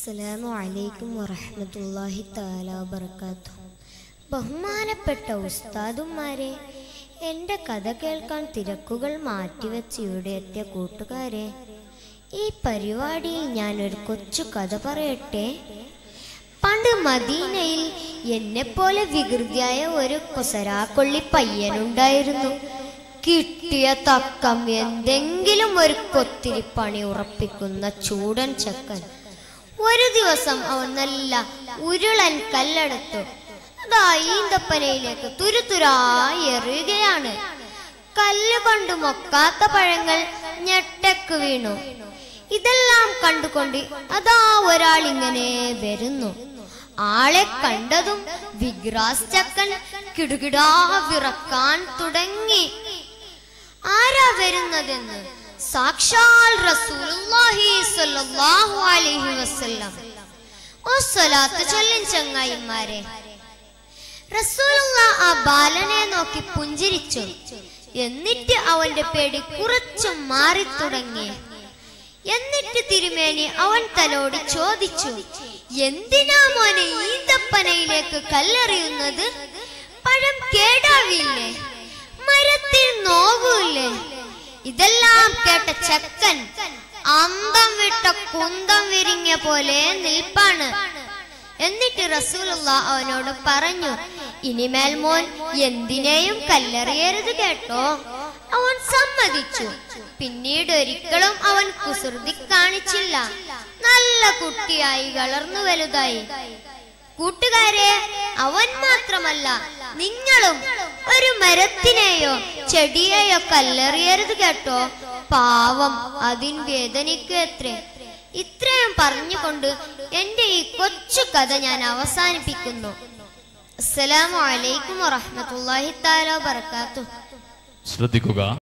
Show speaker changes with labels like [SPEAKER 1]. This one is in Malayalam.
[SPEAKER 1] അസ്സലാമു അലൈക്കും വറഹ്മത്തുള്ളാഹി തആല വബറകാതുഹു ബഹുമാനപ്പെട്ട ഉസ്താദുമാരെ എൻ്റെ കഥ കേൾക്കാൻ തിരക്കുകൾ മാറ്റിവെച്ച് ഇവിടെ എത്തിയ കൂട്ടുകാരെ ഈ പരിപാടിയിൽ ഞാൻ ഒരു കൊച്ചു കഥ പറയട്ടെ പണ്ട് മദീനയിൽ എന്നെപ്പോലെ വികൃതിയായ ഒരു കൊസരാക്കൊള്ളി പയ്യനുണ്ടായിരുന്നു കിട്ടിയ തക്കം എന്തെങ്കിലും ഒരു കൊത്തിരി പണി ഉറപ്പിക്കുന്ന ചൂടൻ ചക്കൻ ഒരു ദിവസം അവൻ നല്ല ഉരുളൻ കല്ലെടുത്തു അതാ ഈന്തപ്പനയിലേക്ക് തുരുതുരായി എറിയുകയാണ് കല്ല് കൊണ്ട് മൊക്കാത്ത പഴങ്ങൾ ഞെട്ടക്ക് വീണു ഇതെല്ലാം കണ്ടുകൊണ്ട് അതാ ഒരാൾ ഇങ്ങനെ വരുന്നു ആളെ കണ്ടതും വിഗ്രാസ് ചക്കൻ കിടുകിടാ വിറക്കാൻ തുടങ്ങി ആരാ വരുന്നതെന്ന് സാക്ഷാൽ റസൂലുള്ളാഹി സ്വല്ലല്ലാഹു അലൈഹി വസല്ലം ഓ സ്വലാത്ത് ചൊല്ലിൻ ചങ്ങായിമാരെ റസൂലുള്ള ആ ബാലനെ നോക്കി പുഞ്ചിരിച്ചു എന്നിട്ട് അവന്റെ പേടി കുറച്ചും മാറി തുടങ്ങി എന്നിട്ട് തിരുമേനി അവൻ തലോടി ചോദിച്ചു എന്തിനാ മോനെ ഈന്തപ്പനയിലേക്ക് കല്ലെറിയുന്നത് പഴം കേടാവില്ലേ മരത്തിൽ നോവൂല്ലേ ഇതെല്ലാം കേട്ട ചക്കൻ അന്തം വിട്ട കുന്തം വിരിഞ്ഞ പോലെ നിൽപ്പാണ് എന്നിട്ട് റസൂലുള്ള അവനോട് പറഞ്ഞു ഇനിമേൽ മോൻ എന്തിനേയും കല്ലെറിയരുത് കേട്ടോ അവൻ സമ്മതിച്ചു പിന്നീട് ഒരിക്കലും അവൻ കുസൃതി കാണിച്ചില്ല നല്ല കുട്ടിയായി വളർന്നു വലുതായി കൂട്ടുകാരെ അവൻ മാത്രമല്ല നിങ്ങളും ഒരു മരത്തിനെയോ ചെടിയെയോ കല്ലെറിയരുത് കേട്ടോ പാവം അതിൻ വേദനിക്കു എത്രേ ഇത്രയും പറഞ്ഞുകൊണ്ട് എന്റെ ഈ കൊച്ചു കഥ ഞാൻ അവസാനിപ്പിക്കുന്നു അസ്സലാമു അലൈക്കും വറഹ്മത്തുള്ളാഹി തആല വബറകാതുഹു
[SPEAKER 2] ശ്രദ്ധിക്കുക